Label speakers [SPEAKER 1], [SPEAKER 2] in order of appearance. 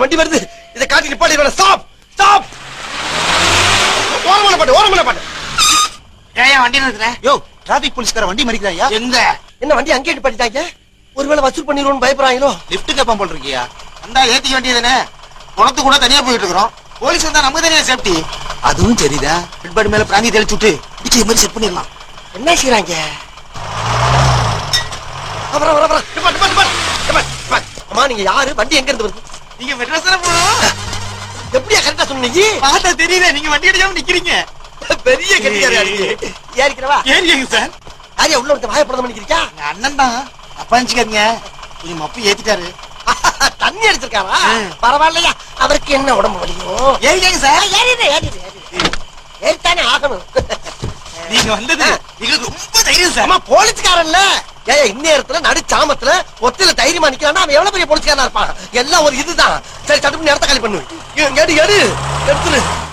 [SPEAKER 1] வண்டி வருது இதை காட்டி நிப்பாட்டி வேணாம் ஸ்டாப் ஸ்டாப் ஓரமான பாட்டு ஓரமான பாட்டு
[SPEAKER 2] ஏன் வண்டி நிறுத்துற
[SPEAKER 3] யோ டிராபிக் போலீஸ்கார வண்டி மறிக்கிறாயா
[SPEAKER 2] எங்க
[SPEAKER 1] என்ன வண்டி அங்கேயே நிப்பாட்டிட்டாங்க ஒருவேளை வசூல் பண்ணிடுவோம்னு பயப்படுறாங்களோ
[SPEAKER 3] லிப்ட் கேப்பான் போல் இருக்கியா
[SPEAKER 2] வந்தா ஏத்திக்க வேண்டியதுதானே குளத்து கூட தனியா போயிட்டு இருக்கிறோம் போலீஸ் வந்தா நமக்கு தனியா சேஃப்டி
[SPEAKER 3] அதுவும் சரிதான்
[SPEAKER 2] பிட்பாடி மேல பிராந்தி தெளிச்சு விட்டு பிச்சை மாதிரி செட் பண்ணிடலாம்
[SPEAKER 1] என்ன செய்றாங்க அப்புறம் வர வர நிப்பாட்டு நிப்பாட்டு நிப்பாட்டு நிப்பாட்டு அம்மா நீங்க யாரு வண்டி எங்க இருந்து வருது
[SPEAKER 2] நீங்க மெட்ராஸ் தானே போகணும்
[SPEAKER 1] எப்படியா கரெக்டா சொன்னீங்க
[SPEAKER 2] பார்த்தா தெரியல நீங்க வண்டி அடிக்காம நிக்கிறீங்க
[SPEAKER 1] பெரிய கட்டிக்காரியா இருக்கு ஏறிக்கிறவா
[SPEAKER 2] ஏறிங்க சார்
[SPEAKER 1] யாரியா உள்ள ஒருத்தன் வாயப்படம் பண்ணிக்கிறியா
[SPEAKER 2] எங்க அண்ணன் தான் அப்பா நினைச்சுக்காதீங்க கொஞ்சம் மப்பு ஏத்திட்டாரு
[SPEAKER 1] தண்ணி அடிச்சிருக்காரா
[SPEAKER 2] ம்.
[SPEAKER 1] பரவாயில்லையா அவருக்கு என்ன உடம்பு வலியும்
[SPEAKER 2] ஏறிக்கங்க சார்
[SPEAKER 1] ஏறிடு ஏறிடு ஏறிடு ஏறித்தானே ஆகணும்
[SPEAKER 2] நீங்க வந்தது எங்களுக்கு ரொம்ப தைரியம் சார்
[SPEAKER 1] அம்மா போலீஸ்காரன்ல ஏய் இந்நேரத்துல நடு சாமத்துல ஒத்தில தைரியமா நிக்கிறான்னா அவன் எவ்வளவு பெரிய போலீஸ்காரனா இருப்பான் எல்லாம் ஒரு இதுதான் சரி சட்டுப்பு நேரத்தை காலி பண்ணு எடு எடு எடுத்துரு